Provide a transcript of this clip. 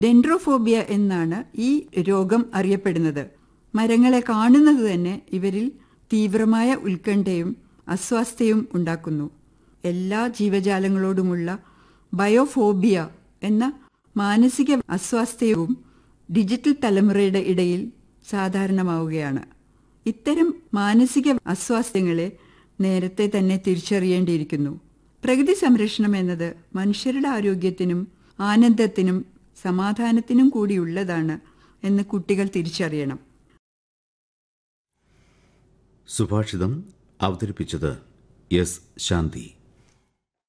ഡെൻഡ്രോഫോബിയ എന്നാണ് ഈ രോഗം അറിയപ്പെടുന്നത് മരങ്ങളെ കാണുന്നത് തന്നെ ഇവരിൽ തീവ്രമായ ഉത്കണ്ഠയും അസ്വാസ്ഥ്യവും ഉണ്ടാക്കുന്നു എല്ലാ ജീവജാലങ്ങളോടുമുള്ള ബയോഫോബിയ എന്ന മാനസിക അസ്വാസ്ഥ്യവും ഡിജിറ്റൽ തലമുറയുടെ ഇടയിൽ സാധാരണമാവുകയാണ് ഇത്തരം മാനസിക അസ്വാസ്ഥ്യങ്ങളെ നേരത്തെ തന്നെ തിരിച്ചറിയേണ്ടിയിരിക്കുന്നു പ്രകൃതി സംരക്ഷണം എന്നത് മനുഷ്യരുടെ ആരോഗ്യത്തിനും ആനന്ദത്തിനും സമാധാനത്തിനും കൂടിയുള്ളതാണ് എന്ന് കുട്ടികൾ തിരിച്ചറിയണം സുഭാഷിതം അവതരിപ്പിച്ചത് എസ് ശാന്തി